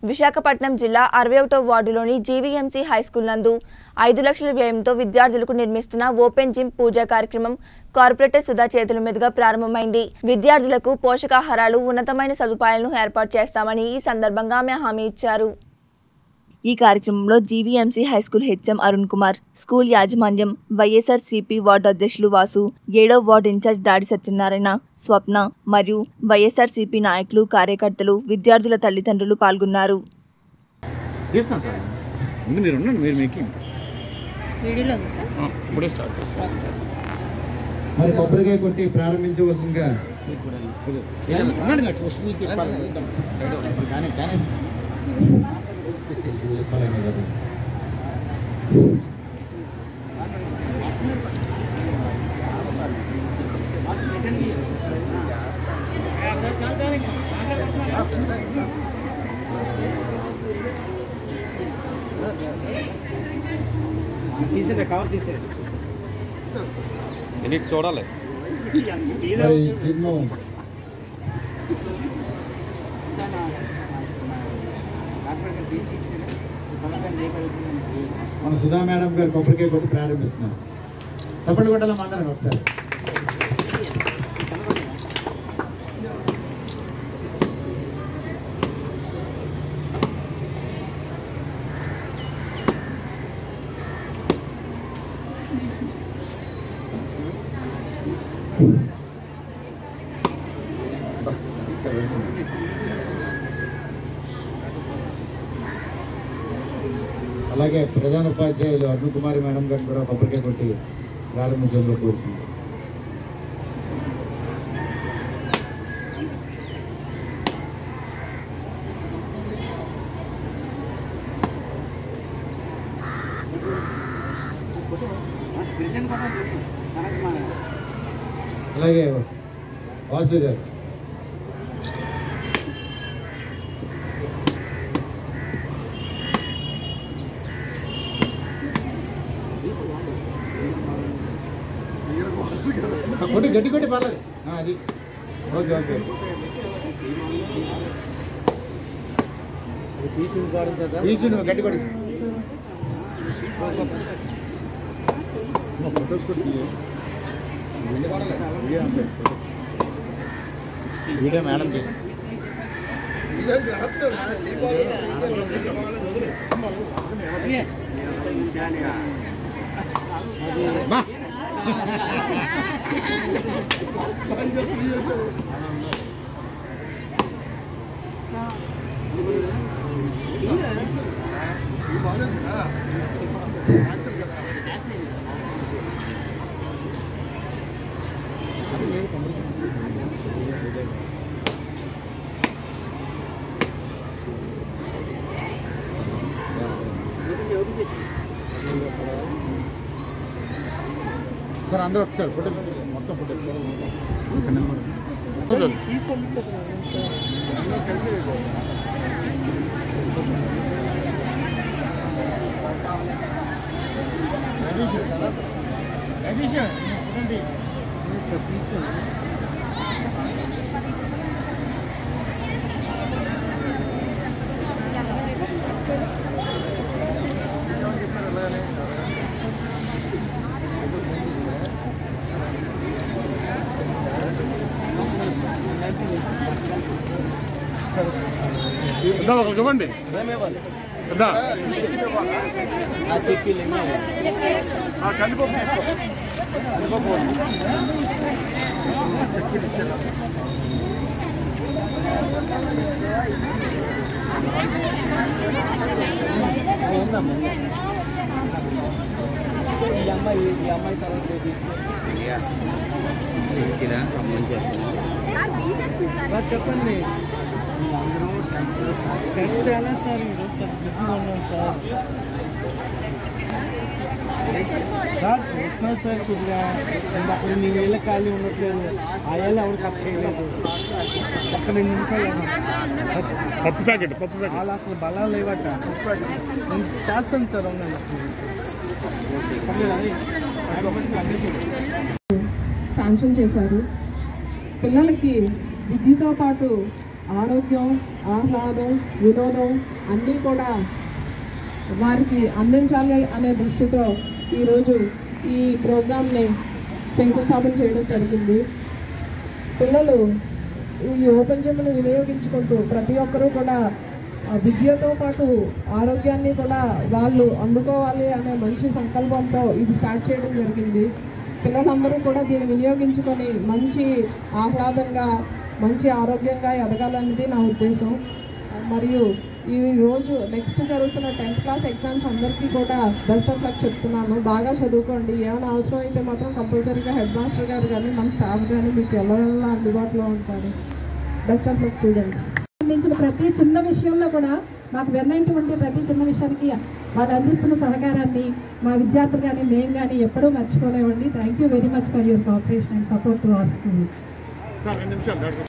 విశాఖపట్నం జిల్లా అరవై ఒకటో వార్డులోని జీవీఎంసీ హైస్కూల్ నందు ఐదు లక్షల వ్యయంతో విద్యార్థులకు నిర్మిస్తున్న ఓపెన్ జిమ్ పూజా కార్యక్రమం కార్పొరేటర్ సుధా చేతుల మీదుగా ప్రారంభమైంది విద్యార్థులకు పోషకాహారాలు ఉన్నతమైన సదుపాయాలను ఏర్పాటు చేస్తామని ఈ సందర్భంగా ఆమె హామీ ఇచ్చారు ఈ కార్యక్రమంలో GVMC high school HM Arun Kumar school యాజమాన్యం వైఎస్ఆర్ సిపి వార్డు అధ్యక్షులు వాసు ఏడో వార్డు ఇన్ఛార్జ్ దాడి సత్యనారాయణ స్వప్న మరియు వైఎస్ఆర్ సిపి నాయకులు కార్యకర్తలు విద్యార్థుల తల్లిదండ్రులు పాల్గొన్నారు తీస్తాను సార్ ముందు మీరు ఉండండి మీరు మేకింగ్ వీడియోలో ఉంది సార్ ఇప్పుడే స్టార్ట్ చేస్తాను మరి కొబ్బరికాయ కొట్టి ప్రారంభించవలసిందిగా ఉండండి నాకు వస్తుంది చెప్పాలి సైడ్ కానీ కానీ చెప్పాలనే కదా తీసేది కవర్ తీసేది నీకు చూడాలి మరి జిమ్ము మన సుధా మేడం గారు కొబ్బరికాయ కొట్టి ప్రారంభిస్తున్నారు తప్పటి కొట్టాల మాట్లాడండి ఒకసారి అలాగే ప్రధాన ఉపాధ్యాయులు అరుణ్ కుమారి మేడం గారు కూడా కొబ్బరికాయ కొట్టి ప్రారంభించడంలో కోరుతుంది అలాగే వాసు గారు కొట్టి గట్టి కొట్టి పర్లేదు ఆ, అది ఓకే ఓకే బీచ్ నువ్వు గట్టి కొట్టి ఫొటోస్ కొట్టి వీడియో మేడం చేసి బా సార్ అందరూ ఒకసారి ఫోటో మొత్తం ఫోటో ఇద్దాం ఒకరికి ఇవ్వండి ఇద్దాం ఆ, కందిపప్పు తీసుకో కందిపప్పు ఈ అమ్మాయి ఈ అమ్మాయి తర్వాత బేబీ సార్ చెప్పండి టెస్ట్ ఎలా సార్ ఈరోజు బిజీగా ఉన్నాం సార్ సార్ చూస్తున్నారు సార్ కొద్దిగా నేను అక్కడ నీ వేళ ఖాళీ ఉండట్లేదు ఆ ఏళ్ళు ఎవరు కట్ చేయలేదు ఒక్క రెండు నిమిషాలు పప్పు ప్యాకెట్ పప్పు ప్యాకెట్ వాళ్ళు అసలు బలాలు లేవట నేను చేస్తాను సార్ అవునండి పర్లేదు అది శాంక్షన్ చేశారు పిల్లలకి విద్యతో పాటు ఆరోగ్యం ఆహ్లాదం వినోదం అన్నీ కూడా వారికి అందించాలి అనే దృష్టితో ఈరోజు ఈ ప్రోగ్రాంని శంకుస్థాపన చేయడం జరిగింది పిల్లలు ఈ ఓపెన్ జిమ్ను వినియోగించుకుంటూ ప్రతి ఒక్కరూ కూడా ఆ విద్యతో పాటు ఆరోగ్యాన్ని కూడా వాళ్ళు అందుకోవాలి అనే మంచి సంకల్పంతో ఇది స్టార్ట్ చేయడం జరిగింది పిల్లలందరూ కూడా దీన్ని వినియోగించుకొని మంచి ఆహ్లాదంగా మంచి ఆరోగ్యంగా ఎదగాలనేది నా ఉద్దేశం మరియు ఈ రోజు నెక్స్ట్ జరుగుతున్న టెన్త్ క్లాస్ ఎగ్జామ్స్ అందరికీ కూడా బెస్ట్ ఆఫ్ లక్ చెప్తున్నాను బాగా చదువుకోండి ఏమైనా అవసరం అయితే మాత్రం కంపల్సరీగా హెడ్ మాస్టర్ గారు కానీ మన స్టాఫ్ కానీ మీకు ఎలా ఎలా అందుబాటులో ఉంటారు బెస్ట్ ఆఫ్ లక్ స్టూడెంట్స్ సంబంధించిన ప్రతి చిన్న విషయంలో కూడా మాకు వెన్నంటి ఉండే ప్రతి చిన్న విషయానికి వాళ్ళు అందిస్తున్న సహకారాన్ని మా విద్యార్థులు కానీ మేము కానీ ఎప్పుడూ మర్చిపోలేమండి thank you very much for your cooperation and support to our school sir రెండు నిమిషాలు